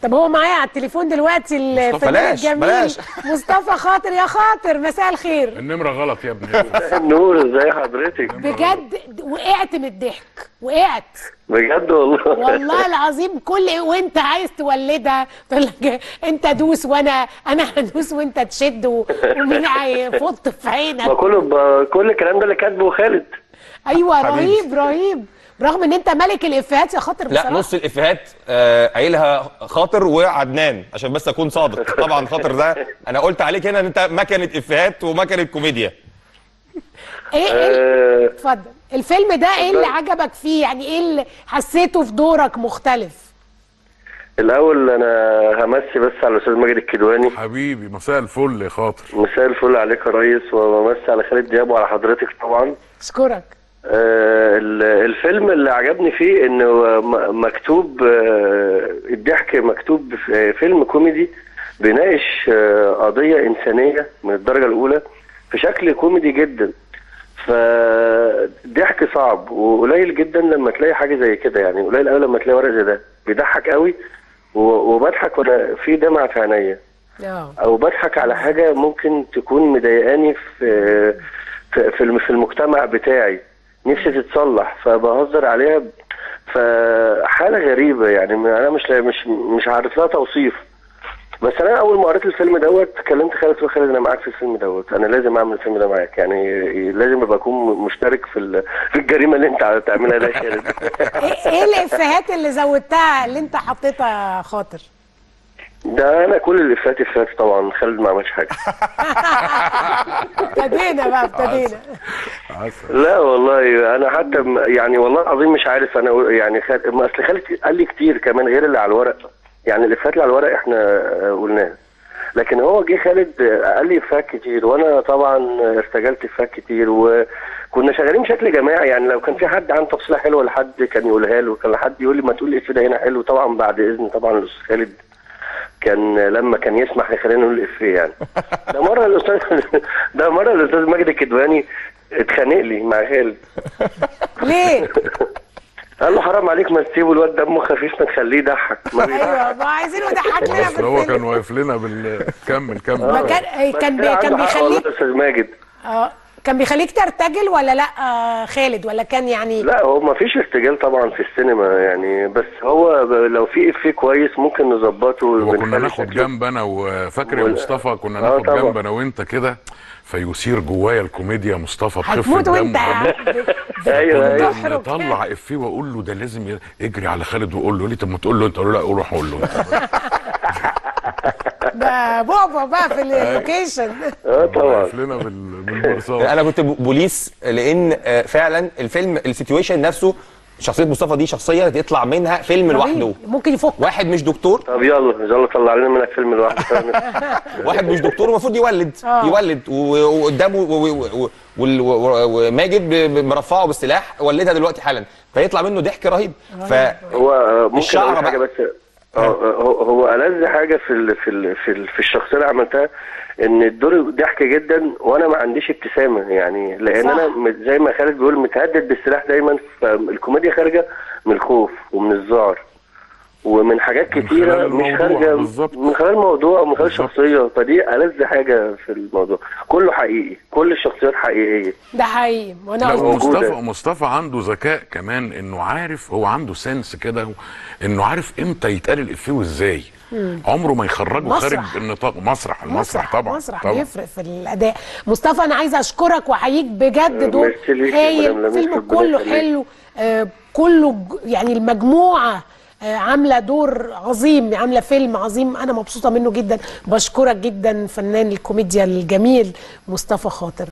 طب هو معايا على التليفون دلوقتي الفنان بلاش، الجميل بلاش. مصطفى خاطر يا خاطر مساء الخير النمره غلط يا ابني النور ازي حضرتك بجد وقعت من الضحك وقعت بجد والله والله العظيم كل وانت عايز تولدها تقول لك انت دوس وانا انا هدوس وانت تشد و- ومين هيفط في ما عينك كله ب... كل الكلام ده اللي كاتبه خالد ايوه حبيبي. رهيب رهيب برغم ان انت ملك الافيهات يا خاطر لا بصراحه نص الافيهات آه، قايلها خاطر وعدنان عشان بس اكون صادق طبعا خاطر ده انا قلت عليك هنا ان انت مكنه افيهات ومكنه كوميديا ايه ايه آه اتفضل الفيلم ده ايه اللي عجبك فيه يعني ايه اللي حسيته في دورك مختلف الاول انا همسي بس على الاستاذ ماجد الكدواني حبيبي مساء الفل يا خاطر مساء الفل عليك يا ريس وبمسي على خالد دياب وعلى حضرتك طبعا اشكرك آه ال- الفيلم اللي عجبني فيه انه م- مكتوب آه الضحك مكتوب في فيلم كوميدي بيناقش آه قضية إنسانية من الدرجة الأولى في شكل كوميدي جدا فضحك صعب وقليل جدا لما تلاقي حاجة زي كده يعني قليل قوي لما تلاقي ورق زي ده بيضحك قوي و- وبضحك وانا في دمعة في عينيا اه او بضحك على حاجه ممكن تكون مضايقاني في في في الم- في المجتمع بتاعي نفسي تتصلح فبهزر عليها ب- فحاله غريبه يعني ما- انا مش مش مش عارف لها توصيف بس انا اول ما قريت الفيلم دوت كلمت خالد قلت له خالد انا معاك في الفيلم دوت انا لازم اعمل الفيلم ده معاك يعني لازم ابقى اكون مشترك في ال- في الجريمه اللي انت تعملها ده يا خالد ايه ايه الافيهات اللي زودتها اللي انت حطيتها يا خاطر ده انا كل اللي فات فات طبعا خالد ما عملش حاجه ابتدينا بقى ابتدينا عسل لا والله انا حتى م- يعني والله العظيم مش عارف انا أقول- يعني خالد ما اصل خالد قال لي كتير كمان غير اللي على الورق يعني اللي فات اللي على الورق احنا آه، قلناه لكن هو جه خالد آه، قال لي افيهات كتير وانا طبعا ارتجلت افيهات كتير وكنا شغالين بشكل جماعي يعني لو كان في حد عنده تفصيله حلوه لحد كان يقولها له كان حد يقول لي ما تقول الافيه ده هنا حلو طبعا بعد اذن طبعا الاستاذ خالد كان لما كان يسمح لخلينا نقول الافيه يعني ده مره الاستاذ ده مره الاستاذ مجدي الكدواني اتخانق لي مع خالد ليه قال له حرام عليك ما تسيبه الواد دمه خفيف ما تخليه يضحك ما بيضحك. ايوه ما عايزينه يضحكنا في اصل هو كان الفيلم واقف لنا بال كمل ما كمل كان بس كان ده بي كان عنده حق والله بيخليك يا استاذ ماجد اه كان بيخليك ترتجل ولا لا آه خالد ولا كان يعني لا هو ما فيش ارتجال طبعا في السينما يعني بس هو ب- لو في افيه كويس ممكن نظبطه وكنا ونخلي ناخد شكله- جنب انا وفاكر يا وال- مصطفى كنا آه ناخد طبعا. جنب انا وانت كده فيثير جوايا الكوميديا مصطفى بخفه هتموت وانت دم ايوه ايوه تحرج نطلع افيه واقول له ده لازم ي- اجري على خالد وقول له يقول لي طب ما تقول له انت اقول له لا روح قول له انت ده بعبع بقى في اللوكيشن اه طبعا واقف لنا بال- بالمرصاد انا كنت بوليس لان آه، فعلا الفيلم السيتويشن نفسه شخصيه مصطفى دي شخصيه يطلع منها فيلم لوحده ممكن يفك واحد مش دكتور طب يلا يلا طلع لنا منك فيلم لوحده واحد مش دكتور المفروض يولد آه. يولد و- وقدامه و- و- و- وال- و- وماجد ب- ب- مرفعه بالسلاح ولدها دلوقتي حالا فيطلع منه ضحك رهيب ف هو آه، ممكن الشعر اقول حاجه بقى. بس اه آه، هو هو ألذ حاجه في ال في ال في, ال في الشخصيه اللي عملتها ان الدور ضحك جدا وانا ما عنديش ابتسامه يعني لان صح. انا م- زي ما خالد بيقول متهدد بالسلاح دايما فالكوميديا خارجه من الخوف ومن الذعر ومن حاجات من كتيره خلال مش الموضوع، خارجه بالظبط. من خلال الموضوع ومن خلال بالظبط. الشخصيه فدي ألذ حاجه في الموضوع كله حقيقي كل الشخصيات حقيقيه ده حقيقي وانا لا قلت موجودة. ومصطفى مصطفى عنده ذكاء كمان انه عارف هو عنده سنس كده انه عارف امتى يتقال الافيه وازاي عمره ما يخرجه مسرح. خارج النطاق مسرح المسرح طبعا مسرح طبعا بيفرق في الاداء مصطفى انا عايزه اشكرك واحييك بجد دور ميرسي ليك يا هايل مدام لميس، فيلم ربنا كله يخليك. حلو آه كله ج- يعني المجموعه آه عامله دور عظيم عامله فيلم عظيم انا مبسوطه منه جدا بشكرك جدا فنان الكوميديا الجميل مصطفى خاطر